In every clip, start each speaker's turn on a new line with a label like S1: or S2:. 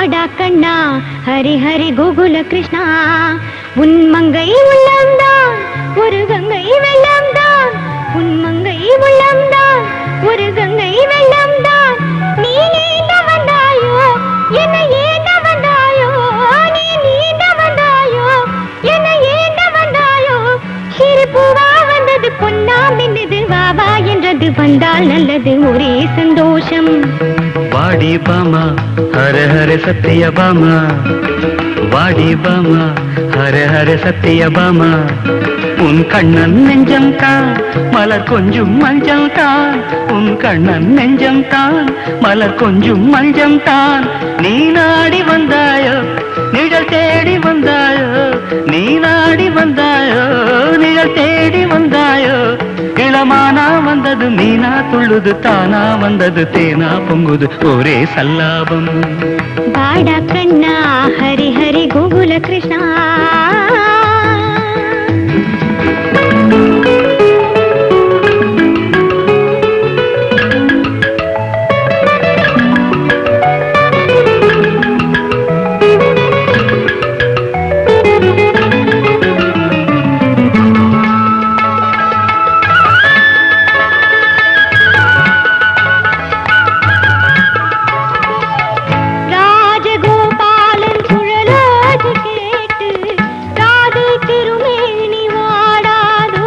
S1: வாடா கண்ணா ஹரி ஹரி கோகுல கிருஷ்ணா உன் மங்கை உள்ளம்தான் ஒரு கங்கை வெள்ளம்தான் உன் மங்கை உள்ளம்தான் ஒரு கங்கை வெள்ளம்தான் நீ நீண்ட வந்தாயோ என்னை ஏண்ட வந்தாயோ நீ நீண்ட வந்தாயோ என்னை ஏண்ட வந்தாயோ சிரிப்புவா வந்தது பொன்னா மின்னது வா வா என்றது வந்தால் நல்லது ஒரே சந்தோஷம்
S2: வாடி பாமா ஹர ஹர சத்திய பாமா வாடி பாமா ஹர ஹர சத்திய பாமா உன் கண்ணன் நெஞ்சம் தான் மலர் கொஞ்சம் மஞ்சள் தான் உன் கண்ணன் நெஞ்சம் தான் மலர் கொஞ்சம் மஞ்சம் தான் நீ நாடி வந்தாயோ நிழல் தேடி வந்தாயோ நீ நாடி வந்தாயோ நிழல் தேடி வந்தாயோ இளமானா வந்தது மீனா துள்ளுது தானா வந்தது தேனா பொங்குது ஒரே சல்லாபம்
S1: வாடா கண்ணா ஹரி ஹரி கோகுல கிருஷ்ணா ராஜகோபாலன் குழலாது கேட்டு ராதை திருமேனி வாடாதோ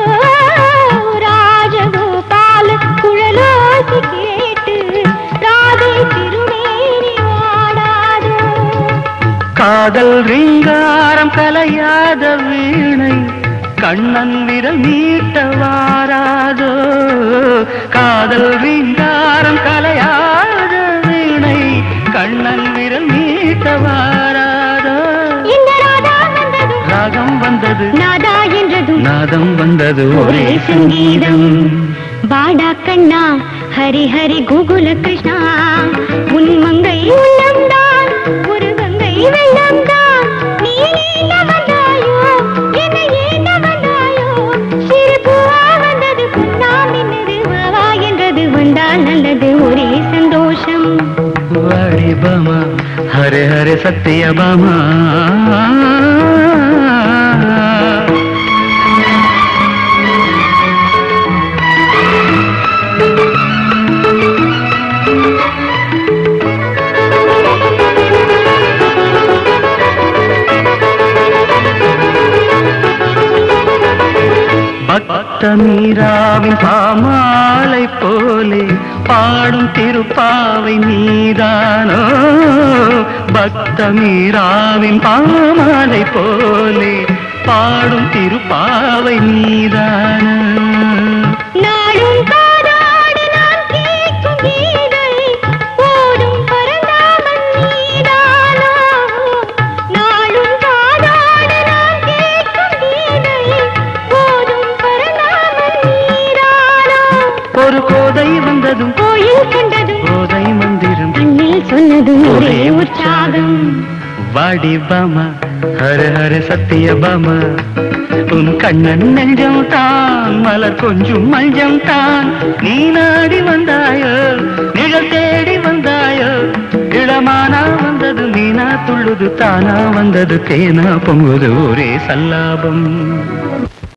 S1: ராஜகோபாலன் குழலாது கேட்டு ராதை திருமேனி வாடாதோ
S2: காதல் ரீங்காரம் கலையாத வீணை கண்ணன் விரல் நீட்ட வாராதோ காதல் ரீங்காரம் கலையாத வீணை கண்ணன் விரல் நீட்ட வாராதோ
S1: இந்த ராதா வந்தது
S2: ராகம் வந்தது
S1: நாதா என்றதும்
S2: நாதம் வந்தது ஒரே சங்கீதம்
S1: வாடா கண்ணா ஹரி ஹரி கோகுல கிருஷ்ணா உன் மங்கை உள்ளம்தான் ஒரு கங்கை வெள்ளம்தான் நீ நீண்ட வந்தாயோ என்னை ஏண்ட வந்தாயோ சிரிப்புவா வந்தது பொன்னா மின்னது வா வா என்றது வந்தால் நல்லது ஒரே சந்தோஷம்
S2: வாடி பாமா ஹரே ஹரே சத்திய பாமா பக்த மீராவின் பாமாலை போலே பாடும் திருப்பாவை நீதானோ பக்த மீராவின் பாமாலை போலே பாடும் திருப்பாவை நீதானோ
S1: நாடும் காதாடி நான் கேட்கும் கீதை போடும் பரந்தாமன் நீதானோ நாடும் காதாடி நான் கேட்கும் கீதை போடும் பரந்தாமன் நீதானோ
S2: ஒரு கோதை வந்ததும்
S1: கோயில் கண்டதும்
S2: கோதை மந்திரம்
S1: கண்ணில் சொன்னதும் ஒரே உற்சாகம்
S2: வாடி பாமா ஹர ஹர சத்திய பாமா உன் கண்ணன் நெஞ்சம் தான் மலர் கொஞ்சம் மஞ்சம் தான் நீ நாடி வந்தாயோ நிழல் தேடி வந்தாயோ இளமானா வந்தது மீனா துள்ளுது தானா வந்தது தேனா பொங்குது ஒரே சல்லாபம்